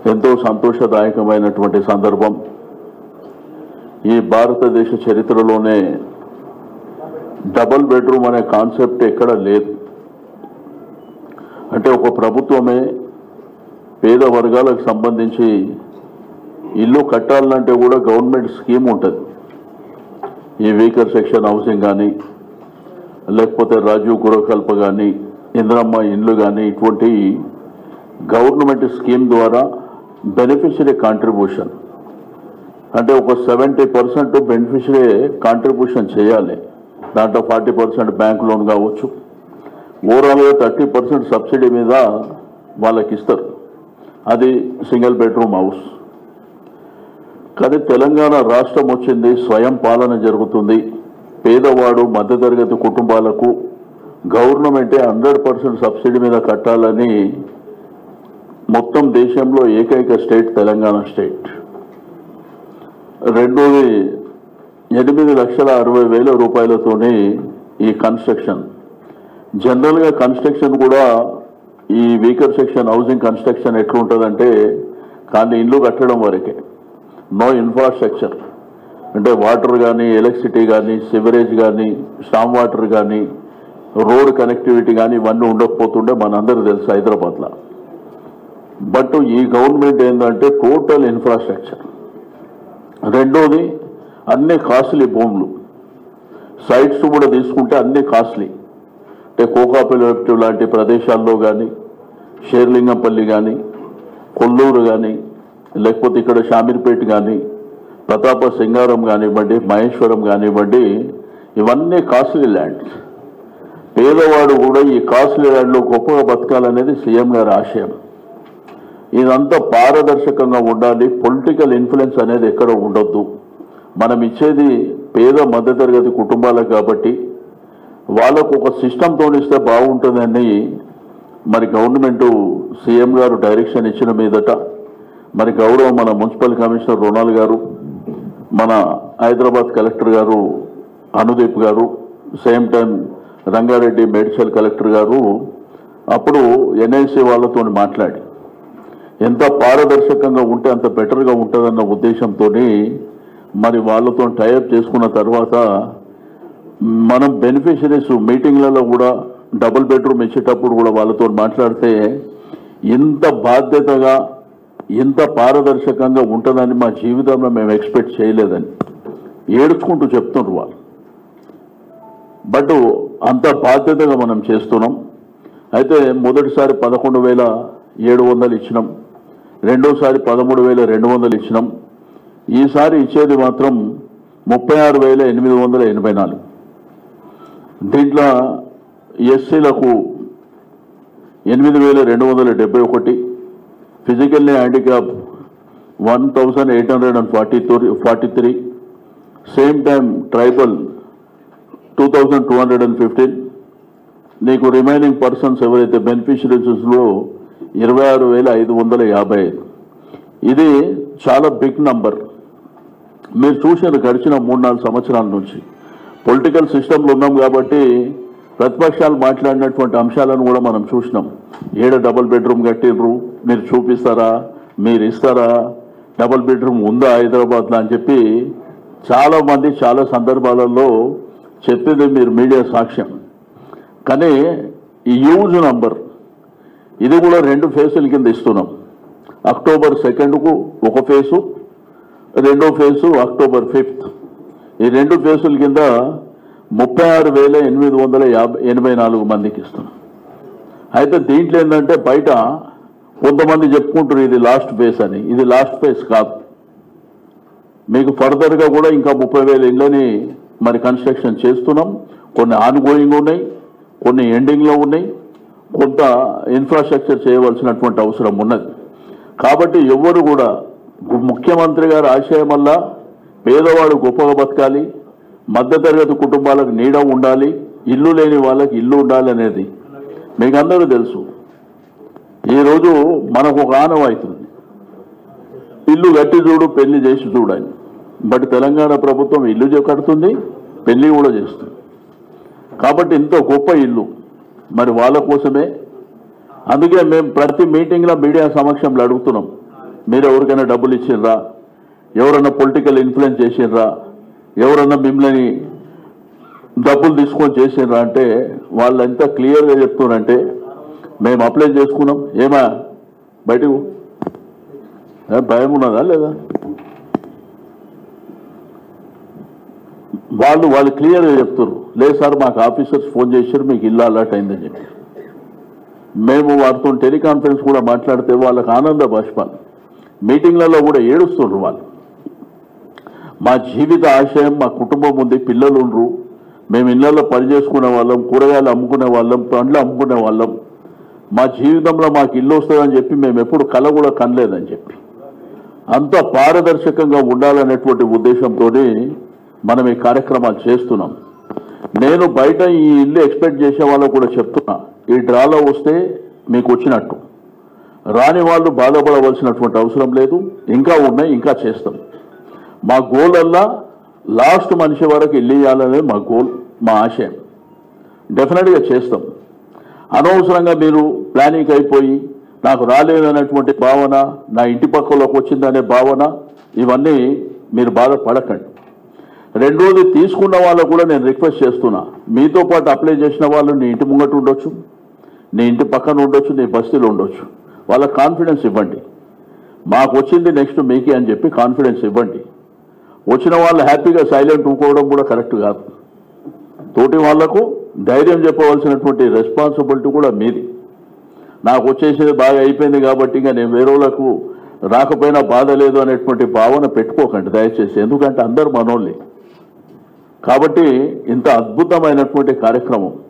ఎంతో సంతోషదాయకమైనటువంటి సందర్భం ఈ భారతదేశ చరిత్రలోనే డబుల్ బెడ్రూమ్ అనే కాన్సెప్ట్ ఎక్కడ లేదు అంటే ఒక ప్రభుత్వమే పేద వర్గాలకు సంబంధించి ఇల్లు కట్టాలంటే కూడా గవర్నమెంట్ స్కీమ్ ఉంటుంది ఈ వీకర్ సెక్షన్ హౌసింగ్ కానీ లేకపోతే రాజీవ్ గృహకల్ప కానీ ఇందిరమ్మ ఇండ్లు కానీ ఇటువంటి గవర్నమెంట్ స్కీమ్ ద్వారా బెనిఫిషరీ కాంట్రిబ్యూషన్ అంటే ఒక సెవెంటీ పర్సెంట్ బెనిఫిషరీ కాంట్రిబ్యూషన్ చేయాలి దాంట్లో ఫార్టీ పర్సెంట్ బ్యాంక్ లోన్ కావచ్చు ఓవరాల్గా థర్టీ పర్సెంట్ సబ్సిడీ మీద వాళ్ళకి ఇస్తారు అది సింగిల్ బెడ్రూమ్ హౌస్ కానీ తెలంగాణ రాష్ట్రం వచ్చింది స్వయం పాలన జరుగుతుంది పేదవాడు మధ్యతరగతి కుటుంబాలకు గవర్నమెంటే హండ్రెడ్ పర్సెంట్ సబ్సిడీ మీద కట్టాలని మొత్తం దేశంలో ఏకైక స్టేట్ తెలంగాణ స్టేట్ రెండోది ఎనిమిది లక్షల అరవై వేల రూపాయలతోని ఈ కన్స్ట్రక్షన్ జనరల్గా కన్స్ట్రక్షన్ కూడా ఈ వీకర్ సెక్షన్ హౌసింగ్ కన్స్ట్రక్షన్ ఎట్లుంటుందంటే కానీ ఇల్లు కట్టడం వరకే నో ఇన్ఫ్రాస్ట్రక్చర్ అంటే వాటర్ కానీ ఎలక్ట్రిసిటీ కానీ సివరేజ్ కానీ స్టామ్ వాటర్ కానీ రోడ్ కనెక్టివిటీ కానీ ఇవన్నీ ఉండకపోతుండే మనందరూ తెలుసు హైదరాబాద్లో బట్ ఈ గవర్నమెంట్ ఏంటంటే టోటల్ ఇన్ఫ్రాస్ట్రక్చర్ రెండోది అన్ని కాస్ట్లీ భూములు సైట్స్ కూడా తీసుకుంటే అన్ని కాస్ట్లీ అంటే కోకాపల్లి లాంటి ప్రదేశాల్లో కానీ షేర్లింగంపల్లి కానీ కొల్లూరు కానీ లేకపోతే ఇక్కడ షామీర్పేట కానీ ప్రతాప సింగారం కానివ్వండి మహేశ్వరం కానివ్వండి ఇవన్నీ కాస్ట్లీ ల్యాండ్స్ పేదవాడు కూడా ఈ కాస్ట్లీ ల్యాండ్లో గొప్పగా బతకాలనేది సీఎం గారి ఆశయం ఇదంతా పారదర్శకంగా ఉండాలి పొలిటికల్ ఇన్ఫ్లుయెన్స్ అనేది ఎక్కడ ఉండొద్దు మనం ఇచ్చేది పేద మధ్యతరగతి కుటుంబాలకు కాబట్టి వాళ్ళకు ఒక సిస్టంతో ఇస్తే బాగుంటుందని మరి గవర్నమెంట్ సీఎం గారు డైరెక్షన్ ఇచ్చిన మీదట మరి గౌరవ మన మున్సిపల్ కమిషనర్ రొనాల్ గారు మన హైదరాబాద్ కలెక్టర్ గారు అనుదీప్ గారు same time Rangareddy Medchal collector గారు అప్పుడు ఎన్ఐసి వాళ్ళతో మాట్లాడి ఎంత పారదర్శకంగా ఉంటే అంత బెటర్గా ఉంటుందన్న ఉద్దేశంతో మరి వాళ్ళతో టైఅప్ చేసుకున్న తర్వాత మనం బెనిఫిషరీస్ మీటింగ్లలో కూడా డబుల్ బెడ్రూమ్ ఇచ్చేటప్పుడు కూడా వాళ్ళతో మాట్లాడితే ఇంత బాధ్యతగా ఇంత పారదర్శకంగా ఉంటుందని మా జీవితంలో మేము ఎక్స్పెక్ట్ చేయలేదని ఏడ్చుకుంటూ చెప్తున్నారు వాళ్ళు బట్ అంత బాధ్యతగా మనం చేస్తున్నాం అయితే మొదటిసారి పదకొండు వేల ఏడు వందలు ఇచ్చినాం రెండోసారి పదమూడు వేల రెండు వందలు ఇచ్చినాం ఈసారి ఇచ్చేది మాత్రం ముప్పై ఆరు వేల ఎనిమిది వందల ఎనభై నాలుగు దీంట్లో ఎస్సీలకు ఎనిమిది వేల రెండు వందల డెబ్బై ఒకటి physically handicap one thousand eight hundred and forty forty three same time tribal two thousand two hundred and fifteen నీకు రిమైనింగ్ పర్సన్స్ ఎవరైతే బెనిఫిషరీస్లో ఇరవై ఆరు వేల ఐదు వందల యాభై ఐదు ఇది చాలా బిగ్ నంబర్ మీరు చూసారు గడిచిన మూడు నాలుగు సంవత్సరాల నుంచి పొలిటికల్ సిస్టంలో ఉన్నాం కాబట్టి ప్రతిపక్షాలు మాట్లాడినటువంటి అంశాలను కూడా మనం చూసినాం ఏడ డబుల్ బెడ్రూమ్ కట్టిండ్రు మీరు చూపిస్తారా మీరు ఇస్తారా డబుల్ బెడ్రూమ్ ఉందా హైదరాబాద్లో అని చెప్పి చాలా మంది చాలా సందర్భాలలో చెప్పింది మీరు మీడియా సాక్ష్యం కానీ ఈ యూజ్ నంబర్ ఇది కూడా రెండు ఫేసుల కింద ఇస్తున్నాం అక్టోబర్ సెకండ్కు ఒక ఫేసు రెండో ఫేసు అక్టోబర్ ఫిఫ్త్ ఈ రెండు ఫేసుల కింద ముప్పై ఆరు వేల ఎనిమిది వందల యాభై ఎనభై నాలుగు మందికి ఇస్తున్నాం అయితే దీంట్లో ఏంటంటే బయట కొంతమంది చెప్పుకుంటారు ఇది లాస్ట్ ఫేస్ అని ఇది లాస్ట్ ఫేస్ కాదు మీకు ఫర్దర్గా కూడా ఇంకా ముప్పై వేల ఇళ్ళని మరి కన్స్ట్రక్షన్ చేస్తున్నాం కొన్ని ఆన్గోయింగ్ ఉన్నాయి కొన్ని ఎండింగ్లో ఉన్నాయి కొంత ఇన్ఫ్రాస్ట్రక్చర్ చేయవలసినటువంటి అవసరం ఉన్నది కాబట్టి ఎవరు కూడా గు- ముఖ్యమంత్రి గారి ఆశయం వల్ల పేదవాడు గొప్పగా బతకాలి మధ్యతరగతి కుటుంబాలకు నీడ ఉండాలి ఇల్లు లేని వాళ్ళకి ఇల్లు ఉండాలి అనేది మీకు అందరూ తెలుసు ఈరోజు మనకు ఒక ఆనవాయితుంది ఇల్లు కట్టి చూడు పెళ్లి చేసి చూడని బట్ తెలంగాణ ప్రభుత్వం ఇల్లు చే- కడుతుంది పెళ్లి కూడా చేస్తుంది కాబట్టి ఇంత గొప్ప ఇల్లు మరి వాళ్ళ కోసమే అందుకే మేము ప్రతి మీటింగ్లో మీడియా సమక్షంలో అడుగుతున్నాం మీరు ఎవరికైనా డబ్బులు ఇచ్చిర్రా ఎవరన్నా పొలిటికల్ ఇన్ఫ్లుయెన్స్ చేసిండ్రా ఎవరన్నా మిమ్మల్ని డబ్బులు తీసుకొని చేసిండ్రా అంటే వాళ్ళు ఎంత క్లియర్గా చెప్తున్నారంటే మేము అప్లై చేసుకున్నాం ఏమా బయటకు ఏ, భయం ఉన్నదా లేదా వాళ్ళు వాళ్ళు క్లియర్గా చెప్తారు లేదు సార్ మాకు ఆఫీసర్స్ ఫోన్ చేశారు మీకు ఇల్లు అలర్ట్ అయిందని చెప్పి మేము వారితో టెలికాన్ఫరెన్స్ కూడా మాట్లాడితే వాళ్ళకి ఆనంద బాష్పాలు మీటింగ్లలో కూడా ఏడుస్తుండ్రు వాళ్ళు మా జీవిత ఆశయం మా కుటుంబం ఉంది పిల్లలు ఉండ్రు మేము ఇళ్లలో పని చేసుకునే వాళ్ళం కూరగాయలు అమ్ముకునే వాళ్ళం పండ్లు అమ్ముకునే వాళ్ళం మా జీవితంలో మాకు ఇల్లు వస్తుందని చెప్పి మేము ఎప్పుడు కల కూడా కనలేదని చెప్పి అంత పారదర్శకంగా ఉండాలనేటువంటి ఉద్దేశంతో మనం ఈ కార్యక్రమాలు చేస్తున్నాం నేను బయట ఈ ఇల్లు ఎక్స్పెక్ట్ చేసే వాళ్ళకు కూడా చెప్తున్నా ఈ డ్రాలో వస్తే మీకు వచ్చినట్టు రాని వాళ్ళు బాధపడవలసినటువంటి అవసరం లేదు ఇంకా ఉన్నాయి ఇంకా చేస్తాం మా గోల్ అల్లా లాస్ట్ మనిషి వరకు ఇల్లు ఇవ్వాలనేది మా గోల్ మా ఆశయం డెఫినెట్గా చేస్తాం అనవసరంగా మీరు ప్లానింగ్ అయిపోయి నాకు రాలేదనేటువంటి భావన నా ఇంటి పక్కలోకి వచ్చిందనే భావన ఇవన్నీ మీరు బాధపడకండి రెండోది తీసుకున్న వాళ్ళకు కూడా నేను రిక్వెస్ట్ చేస్తున్నా మీతో పాటు అప్లై చేసిన వాళ్ళు నీ ఇంటి ముంగట ఉండొచ్చు నీ ఇంటి పక్కన ఉండొచ్చు నీ బస్తీలో ఉండొచ్చు వాళ్ళకి కాన్ఫిడెన్స్ ఇవ్వండి మాకు వచ్చింది నెక్స్ట్ మీకే అని చెప్పి కాన్ఫిడెన్స్ ఇవ్వండి వచ్చిన వాళ్ళు హ్యాపీగా సైలెంట్ ఊకోవడం కూడా కరెక్ట్ కాదు తోటి వాళ్లకు ధైర్యం చెప్పవలసినటువంటి రెస్పాన్సిబిలిటీ కూడా మీది నాకు వచ్చేసేది బాగా అయిపోయింది కాబట్టి ఇంకా నేను వేరే వాళ్ళకు రాకపోయినా బాధ లేదు అనేటువంటి భావన పెట్టుకోకండి దయచేసి ఎందుకంటే అందరు మనోళ్ళే కాబట్టి ఇంత అద్భుతమైనటువంటి కార్యక్రమం